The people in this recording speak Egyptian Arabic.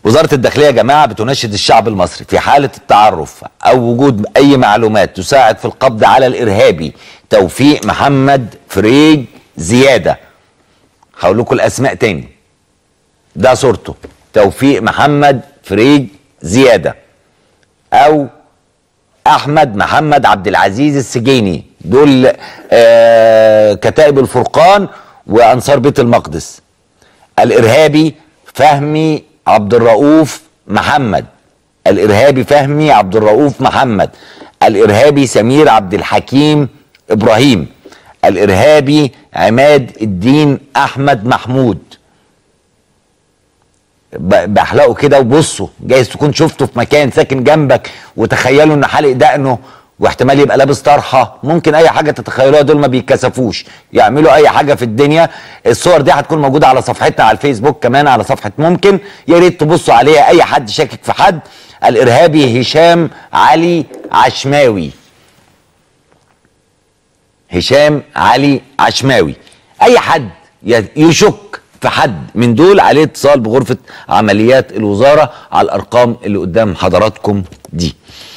وزارة الداخلية يا جماعة بتناشد الشعب المصري في حالة التعرف أو وجود أي معلومات تساعد في القبض على الإرهابي توفيق محمد فريج زيادة هقول لكم الأسماء تاني ده صورته توفيق محمد فريج زيادة أو أحمد محمد عبد العزيز السجيني دول آه كتائب الفرقان وأنصار بيت المقدس الإرهابي فهمي عبد الرؤوف محمد الارهابي فهمي عبد الرؤوف محمد الارهابي سمير عبد الحكيم ابراهيم الارهابي عماد الدين احمد محمود ب- بحلقه كده وبصوا جايز تكون شفته في مكان ساكن جنبك وتخيلوا ان حالق دقنه واحتمال يبقى لابس طرحه ممكن اي حاجه تتخيلوها دول ما بيتكسفوش يعملوا اي حاجه في الدنيا الصور دي هتكون موجوده على صفحتنا على الفيسبوك كمان على صفحه ممكن يا ريت تبصوا عليها اي حد شاكك في حد الارهابي هشام علي عشماوي هشام علي عشماوي اي حد ي- يشك في حد من دول عليه اتصال بغرفه عمليات الوزاره على الارقام اللي قدام حضراتكم دي